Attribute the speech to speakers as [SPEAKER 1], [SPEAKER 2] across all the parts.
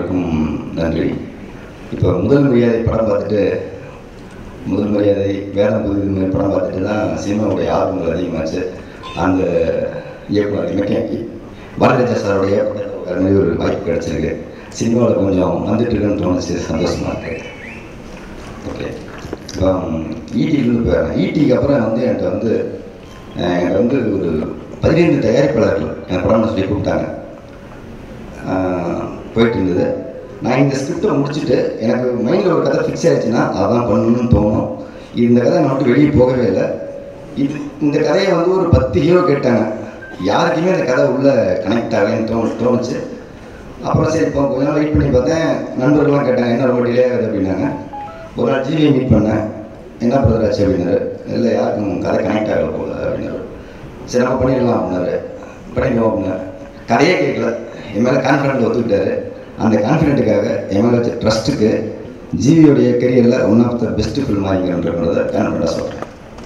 [SPEAKER 1] அனைவருக்கும் நன்றி இப்போ முதல் மரியாதை படம் பார்த்துட்டு முதல் மரியாதை வேதம் புது இது மாதிரி படம் பார்த்துட்டு தான் சினிமாவுடைய ஆர்வங்கள் அதிகமாச்சு அந்த இயக்குனர் மெக்கானிக் பாரதிராஜா சாருடைய படத்தில் மாதிரி ஒரு வாய்ப்பு கிடச்சிருக்கு சினிமாவில் கொஞ்சம் வந்துட்டு இருக்குன்னு தோணுச்சு சந்தோஷமாக இருக்கு ஓகே இப்போ ஈடியிலேருந்து போயிடுறேன் ஈடிக்கு அப்புறம் வந்து என்கிட்ட வந்து அஹ், என்கிட்ட வந்து ஒரு பதினைந்து தயாரிப்பாளர்கள் என் படம் சொல்லி கூப்பிட்டாங்க ஆஹ் போயிட்டு இருந்தது நான் இந்த ஸ்கிரிப்டை முடிச்சுட்டு எனக்கு மைண்டில் ஒரு கதை ஃபிக்ஸ் ஆயிடுச்சுன்னா அதான் பண்ணணும்னு தோணும் இந்த கதை நான் மட்டும் வெளியே போகவே இல்லை இது இந்த கதையை வந்து ஒரு பத்து ஹீரோ கேட்டாங்க யாருக்குமே இந்த கதை உள்ள கனெக்ட் ஆகலைன்னு தோணு தோணுச்சு அப்புறம் சரி இப்போ கொஞ்ச நாள் வெயிட் பண்ணி பார்த்தேன் நண்பர்கள்லாம் கேட்டாங்க என்ன ரொம்ப டிலே ஆகுது அப்படின்னாங்க ஒரு நாள் ஜிவியை மீட் பண்ணேன் என்ன பிரதர் ஆச்சு அப்படின்னாரு இல்லை யாருக்கும் கதை கனெக்ட் ஆகல போல அப்படின்னாரு சரி நம்ம பண்ணிடலாம் அப்படின்னாரு பண்ணிடுவோம் அப்படின்னாரு கதையே கேட்கல என் மேலே கான்ஃபிடென்ட் ஒத்துக்கிட்டாரு அந்த கான்ஃபிடென்ட்டுக்காக என் மேலே வச்ச ட்ரஸ்ட்டுக்கு ஜிவியோடைய கெரியரில் one of the best film ஆகிங்கிறன்றதை கான்ஃபிடென்ட்டாக சொல்கிறேன்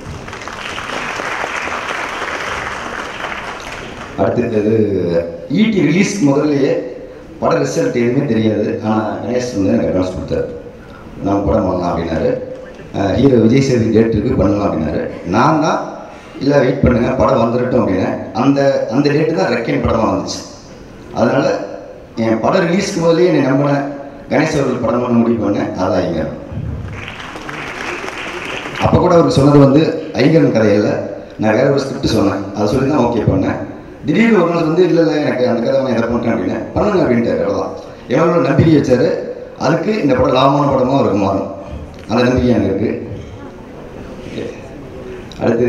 [SPEAKER 1] அடுத்தது ஈடி ரிலீஸ் முதல்லயே பட ரிசல்ட் எதுவுமே தெரியாது ஆனால் கணேஷ் வந்து எனக்கு அட்வான்ஸ் கொடுத்தாரு நான் படம் பண்ணலாம் அப்படின்னாரு ஹீரோ விஜய் சேதுபதி டேட் இருக்கு பண்ணலாம் அப்படின்னாரு நான் தான் இல்லை வெயிட் பண்ணுங்க படம் வந்துடட்டும் அப்படின்னேன் அந்த அந்த டேட்டு தான் ரெக்கன் படமாக வந்துச்சு அதனால் என் படம் ரிலீஸ்க்கு முதல்லயே என்னை நம்பின கணேஷ் அவர்கள் படம் பண்ண முடிவு பண்ணேன் அதான் இங்கே அப்போ கூட அவர் சொன்னது வந்து ஐங்கரன் கதையில் நான் வேற ஒரு ஸ்கிரிப்ட் சொன்னேன் அதை சொல்லி தான் ஓகே பண்ணேன் திடீர்னு ஒரு நாள் வந்து இல்லை இல்லை எனக்கு அந்த கதை நான் எதை பண்ணுறேன் அப்படின்னு பண்ணுங்க அப்படின்ட்டாரு அவ்வளோதான் எவ்வளோ நம்பிக்கை வச்சாரு அதுக்கு இந்த படம் லாபமான படமாக அவருக்கு மாறும் அந்த நம்பிக்கை எனக்கு இருக்குது Okay. அடுத்து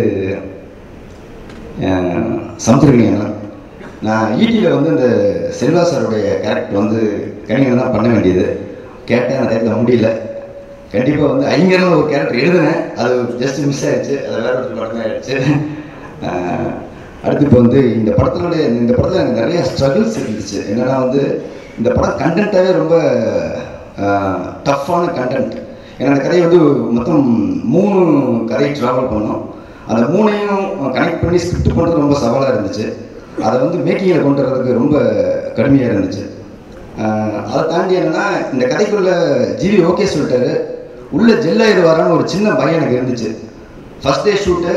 [SPEAKER 1] சமுத்திரகணியன் நான் ஈட்டியில் வந்து இந்த செல்வா சாருடைய கேரக்டர் வந்து கணிகன் தான் பண்ண வேண்டியது கேட்டேன் அந்த நேரத்தில் முடியல கண்டிப்பாக வந்து ஐங்கரன் ஒரு கேரக்டர் எழுதினேன் அது ஜஸ்ட் மிஸ் ஆயிடுச்சு அது வேற ஒரு படமே ஆயிடுச்சு அஹ் அடுத்து இப்போ வந்து இந்த படத்தினுடைய இந்த படத்தில் எனக்கு நிறைய ஸ்ட்ரகிள்ஸ் இருந்துச்சு என்னன்னா வந்து இந்த படம் கண்டென்ட்டாகவே ரொம்ப டஃப்பான கண்டென்ட் ஏன்னா அந்த கதையை வந்து மொத்தம் மூணு கதை ட்ராவல் பண்ணோம் அந்த மூணையும் கனெக்ட் பண்ணி ஸ்கிரிப்ட் பண்ணுறது ரொம்ப சவாலாக இருந்துச்சு அதை வந்து மேக்கிங்கில் கொண்டு வர்றதுக்கு ரொம்ப கடுமையாக இருந்துச்சு ஆஹ் அதை தாண்டி என்னன்னா இந்த கதைக்குள்ள ஜிவி ஓகே சொல்லிட்டாரு உள்ள ஜெல்லாயிடுவாரான்னு ஒரு சின்ன பயம் எனக்கு இருந்துச்சு ஃபர்ஸ்ட் டே ஷூட்டு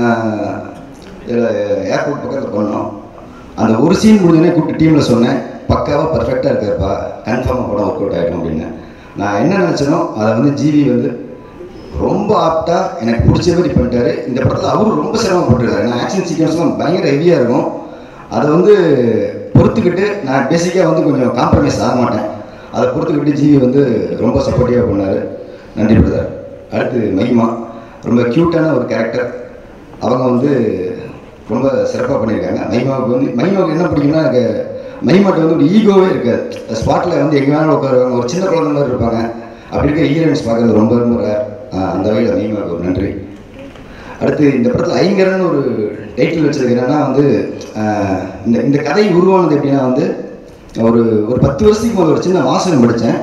[SPEAKER 1] ஏர்போர்ட் பக்கத்தில் பண்ணோம் அந்த ஒரு சீன் முடிஞ்சோடனே கூப்பிட்டு டீமில் சொன்னேன் பக்காவாக பர்ஃபெக்டாக இருக்காருப்பா கன்ஃபார்மாக படம் ஒர்க் அவுட் ஆகிடும் அப்படின்னு நான் என்ன நினச்சனோ அதை வந்து ஜிவி வந்து ரொம்ப ஆப்டா எனக்கு பிடிச்ச மாதிரி பண்ணிட்டாரு இந்த படத்தில் அவரும் ரொம்ப சிரமப்பட்டிருக்காரு நான் ஆக்ஷன் சீக்வன்ஸ்லாம் பயங்கர ஹெவியாக இருக்கும் அதை வந்து பொறுத்துக்கிட்டு நான் பேசிக்காக வந்து கொஞ்சம் காம்ப்ரமைஸ் ஆக மாட்டேன் அதை பொறுத்துக்கிட்டு ஜிவி வந்து ரொம்ப சப்போர்ட்டிவாக பண்ணார் நன்றி பிரதர் அடுத்து மகிமா ரொம்ப க்யூட்டான ஒரு கேரக்டர் அவங்க வந்து ரொம்ப சிறப்பாக பண்ணியிருக்காங்க மகிமாவுக்கு வந்து மகிமாவுக்கு என்ன பிடிக்கும்னா எனக்கு மகிமாட்ட வந்து ஒரு ஈகோவே இருக்காது ஸ்பாட்டில் வந்து எங்கே வேணாலும் உட்காருவாங்க ஒரு சின்ன குழந்தை மாதிரி இருப்பாங்க அப்படி இருக்க ஹீரோயின்ஸ் பார்க்கறது ரொம்ப ரொம்ப rare. ஆஹ் அந்த வகையில் மகிமாவுக்கு ஒரு நன்றி அடுத்து இந்த படத்தில் ஐங்கரன் ஒரு டைட்டில் வச்சதுக்கு என்னன்னா வந்து ஆஹ் இந்த இந்த கதை உருவானது எப்படின்னா வந்து ஒரு ஒரு பத்து வருஷத்துக்கு முதல்ல ஒரு சின்ன வாசகம் படித்தேன்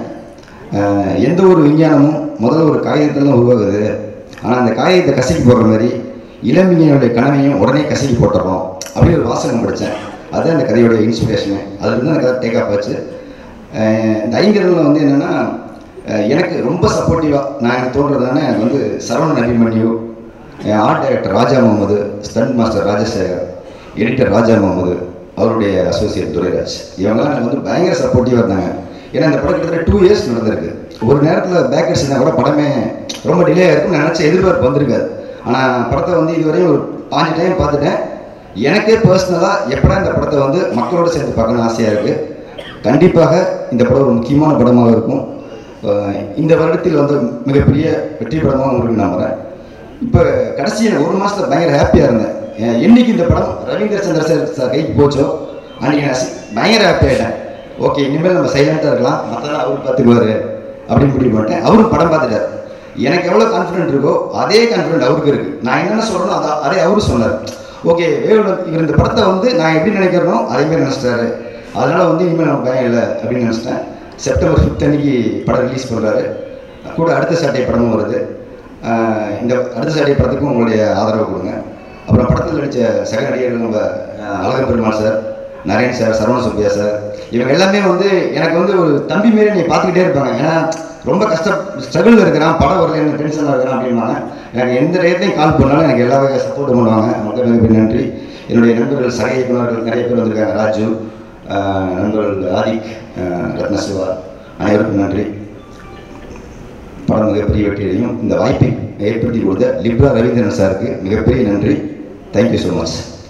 [SPEAKER 1] எந்த ஒரு விஞ்ஞானமும் முதல்ல ஒரு காகிதத்தில் தான் உருவாகுது ஆனால் அந்த காகிதத்தை கசக்கி போடுற மாதிரி இளம்பிஞனுடைய கனவையும் உடனே கசக்கி போட்டுறோம் அப்படின்னு ஒரு வாசகம் படித்தேன் அதுதான் இந்த கதையோட இன்ஸ்பிரேஷனு அதுலேருந்து அந்த கதை டேக் ஆஃப் ஆச்சு ஆஹ் இந்த ஐங்கரனில் வந்து என்னென்னா எனக்கு ரொம்ப சப்போர்ட்டிவாக நான் எனக்கு தோன்றதுனால எனக்கு வந்து சரவணன் அபிமன்யு என் art director Raja Mohammed stunt master Rajasekar editor Raja Mohammed அவருடைய அசோசியேட் துரைராஜ் இவங்கெல்லாம் எனக்கு வந்து பயங்கர சப்போர்ட்டிவாக இருந்தாங்க ஏன்னா இந்த படம் கிட்டத்தட்ட டூ இயர்ஸ் நடந்திருக்கு ஒரு நேரத்தில் பேக் அடிச்சுனா கூட படமே ரொம்ப டிலே ஆயிருக்கும்னு நினச்ச எதிர்பார்ப்பு வந்திருக்காது ஆனால் படத்தை வந்து இதுவரையும் ஒரு பாஞ்சு டைம் பார்த்துட்டேன் எனக்கே பர்சனலாக எப்படா இந்த படத்தை வந்து மக்களோட சேர்ந்து பார்க்கணும்னு ஆசையாக இருக்குது கண்டிப்பாக இந்த படம் ஒரு முக்கியமான படமாக இருக்கும் அஹ் இந்த வருடத்தில் வந்து மிகப்பெரிய வெற்றி படமாக உங்களுக்கு நம்புகிறேன் இப்போ கடைசி எனக்கு ஒரு மாதத்தில் பயங்கர ஹாப்பியாக இருந்தேன் அஹ் என்னைக்கு இந்த படம் ரவீந்திர சந்திர சார் சார் கைக்கு போச்சோ அன்றைக்கி நான் சி- பயங்கர ஹாப்பி ஆகிட்டேன் ஓகே இனிமேல் நம்ம சைலண்ட்டாக இருக்கலாம் மற்றதெல்லாம் அவர் பார்த்துக்குவாரு அப்படின்னு முடிவு பண்ணிட்டேன் அவரும் படம் பார்த்துட்டார் எனக்கு எவ்வளோ கான்ஃபிடென்ட் இருக்கோ அதே கான்ஃபிடென்ட் அவருக்கு இருக்குது நான் என்னென்ன சொல்கிறேனோ அதை அதே அவரும் சொன்னார் ஓகே வேவ் இவர் இந்த படத்தை வந்து நான் எப்படி நினைக்கிறனோ அதே மாதிரி நினச்சிட்டாரு அதனால் வந்து இனிமேல் நமக்கு பயம் இல்லை அப்படின்னு நினச்சிட்டேன் செப்டம்பர் ஃபிஃப்த் அன்னைக்கு படம் ரிலீஸ் பண்ணுறாரு கூட அடுத்த சாட்டை படமும் வருது ஆஹ் இந்த அடுத்த சாட்டை படத்துக்கும் உங்களுடைய ஆதரவு கொடுங்க அப்புறம் படத்தில் நடித்த சக நடிகர்கள் நம்ம ஆஹ் Azhagan Perumal sir Naren sir Saravana Subbiah sir இவங்க எல்லாமே வந்து எனக்கு வந்து ஒரு தம்பி மாரி நீ பார்த்துக்கிட்டே இருப்பாங்க ஏன்னா ரொம்ப கஷ்ட ஸ்ட்ரகிளில் இருக்கிறான் படம் வரல எனக்கு டென்ஷனாக இருக்கிறான் அப்படிம்பாங்க எனக்கு எந்த டயத்துலையும் கால் பண்ணாலும் எனக்கு எல்லா வகையாக சப்போர்ட் பண்ணுவாங்க மக்கள் மிகப்பெரிய நன்றி என்னுடைய நண்பர்கள் சக இயக்குநர்கள் நிறைய பேர் வந்திருக்காங்க ராஜு ஆஹ் நண்பர்கள் ஆதிக் ஆஹ் ரத்னசிவா அனைவருக்கும் நன்றி படம் மிகப்பெரிய வெற்றியையும் இந்த வாய்ப்பை ஏற்படுத்தி கொடுத்த லிப்ரா ரவீந்திரன் சாருக்கு மிகப்பெரிய நன்றி தேங்க்யூ ஸோ மச்